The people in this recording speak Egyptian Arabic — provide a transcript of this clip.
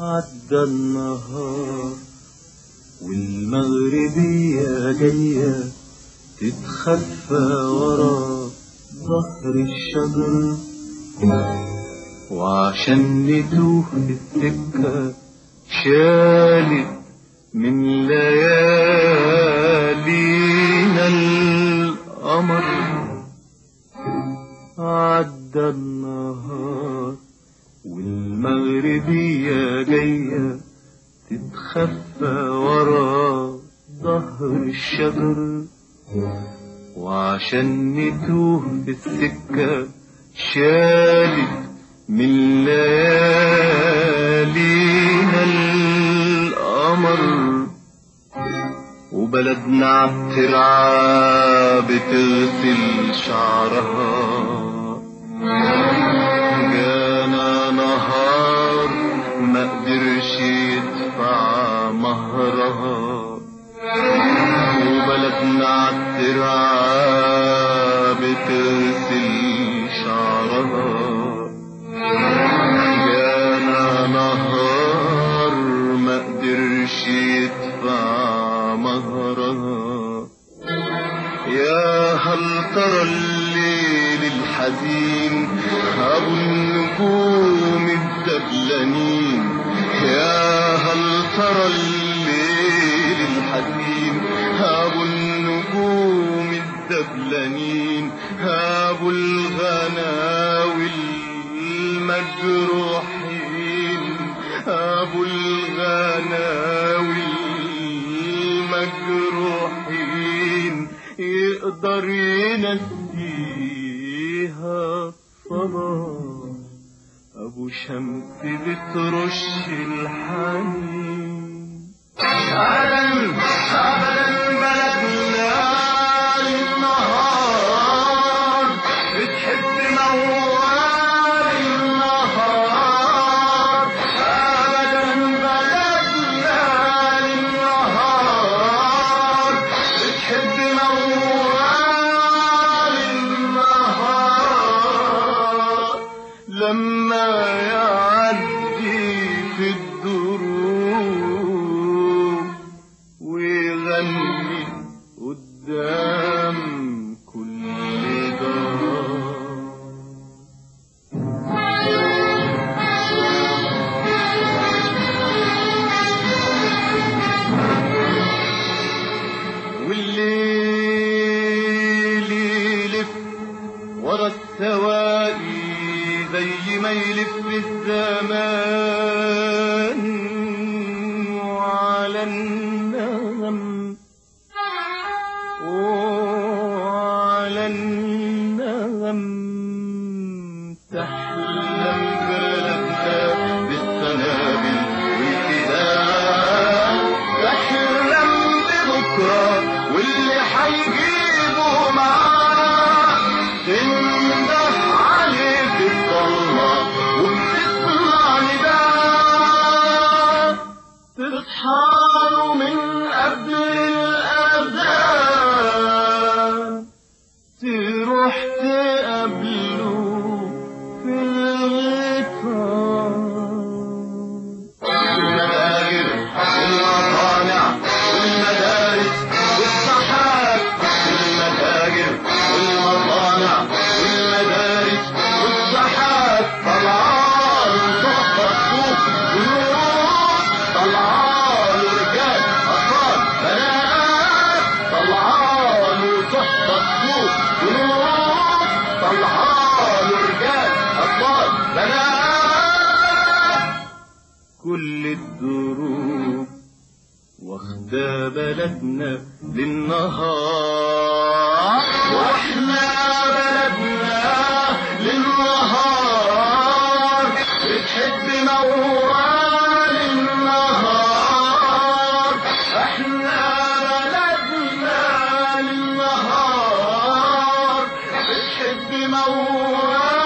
عدى النهار والمغربية جاية تتخفى ورا ظهر الشجر وعشان نتوه السكة شالت من ليالينا القمر عدى النهار والمغربية جاية تتخفى ورا ظهر الشجر وعشان نتوه في السكة شالت من ليالينا القمر وبلدنا عالترعة بتغسل شعرها جانا نهار ما قدرش يدفع مهرها وبلدنا عالترعة بتغسل شعرها جانا نهار ما قدرش يدفع مهرها يا هل ترى الليل الحزين أبو النجوم الدبلانين يا هل ترى الليل الحزين أبو النجوم الدبلانين أبو الغناوي المجروحين أبو الغناوي المجروحين يقدر ينسيها صلاة أبو شمس بترش الحنين أبدا أبدا بلدنا النهار بتحب موال النهار أبدا بلدنا النهار بتحب موال النهار لما يعدي في الدروب ويغني قدام كل دار والليل يلف ورا السواقي زي ما يلف الزمان وعلى النغم وعلى النغم تحلم بلدنا بالسنابل والكلام تحلم ببكرة واللي حيجيبه معاه تنده عليه في الضلمة وبتسمع نداء تصحى من قبل الأذان تروح تقابله في الغيطان المتاجر والمصانع والمدارس والصحاب المتاجر والمصانع والمدارس والصحاب طلعان تحفة السوق ونور طلعان رجال أطفال بنات طلعان تحفة السوق ونور طلعان رجال أطفال بنات كل الدروب واخدة بلدنا للنهار واحنا بلدنا للنهار بتحب موال النهار احنا بلدنا للنهار بتحب موال